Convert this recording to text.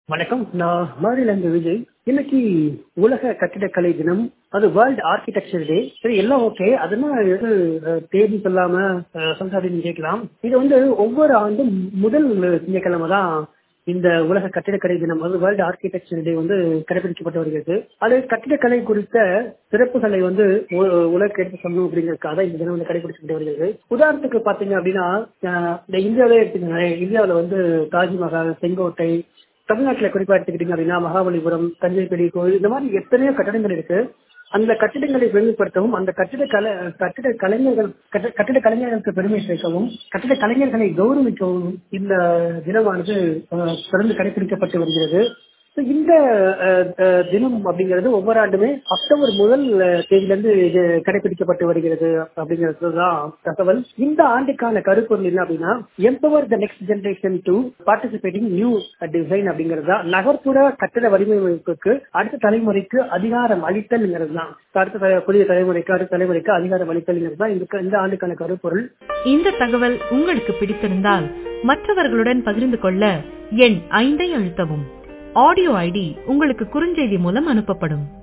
வணக்கம் நான் மாரிலந்து விஜய் இன்னைக்கு உலக கட்டிடக்கலை தினம் அது வேர்ல்ட் ஆர்கிடெக்சர் டே சரி எல்லாம் ஓகே அதெல்லாம் எது அஹ், தேதி சொல்லாம அஹ், சொல்றது அப்படின்னு கேட்கலாம் இது வந்து ஒவ்வொரு ஆண்டும் முதல் திங்கட்கிழமை தான் இந்த உலக கட்டிடக்கலை தினம் அது வேர்ல்டு ஆர்கிடெக்சர் டே வந்து கடைபிடிக்கப்பட்டு வருகிறது அது கட்டிடக்கலை குறித்த சிறப்புகளை வந்து உ- உலக எடுத்து சொல்லணும் அப்படிங்கிறதுக்காக இந்த தினம் வந்து கடைபிடிக்கப்பட்டு வருகிறது உதாரணத்துக்கு பாத்தீங்க அப்படின்னா அஹ், இந்த இந்தியாவிலே எடுத்துக்கோங்களேன் இந்தியாவில் வந்து தாஜ்மஹால் செங்கோட்டை தமிழ்நாட்டில் குறிப்பா எடுத்துக்கிட்டீங்க அப்படின்னா மகாபலிபுரம் தஞ்சை பெரிய கோவில் இந்த மாதிரி எத்தனையோ கட்டடங்கள் இருக்கு அந்த கட்டிடங்களை பெருமைப்படுத்தவும் அந்த கட்டிட கலை கட்டிட கலைஞர்கள் கட்ட- கட்டிட கலைஞர்களுக்கு பெருமை சேர்க்கவும் கட்டிட கலைஞர்களை கௌரவிக்கவும் இந்த தினமானது அஹ், தொடர்ந்து கடைபிடிக்கப்பட்டு வருகிறது So, இந்த அஹ், அஹ், தினம் அப்படிங்கிறது ஒவ்வொரு ஆண்டுமே அக்டோபர் முதல் அஹ், தேதியிலிருந்து இது கடைபிடிக்கப்பட்டு வருகிறது அப்படிங்கிறது தான் தகவல் இந்த ஆண்டுக்கான கருப்பொருள் என்ன அப்படின்னா empower the next generation to participating new design அப்படிங்கிறது தான் நகர்ப்புற கட்டிட வடிவமைப்புக்கு அடுத்த தலைமுறைக்கு அதிகாரம் அளித்தல்ங்கிறது தான் அடுத்த தலை- புதிய தலைமுறைக்கு அடுத்த தலைமுறைக்கு அதிகாரம் அளித்தல்ங்கிறது தான் இந்த இந்த ஆண்டுக்கான கருப்பொருள் இந்த தகவல் உங்களுக்கு பிடித்திருந்தால் மற்றவர்களுடன் பகிர்ந்து கொள்ள எண் ஐந்தை அழுத்தவும் ஆடியோ ஐடி உங்களுக்கு குறுஞ்செய்தி மூலம் அனுப்பப்படும்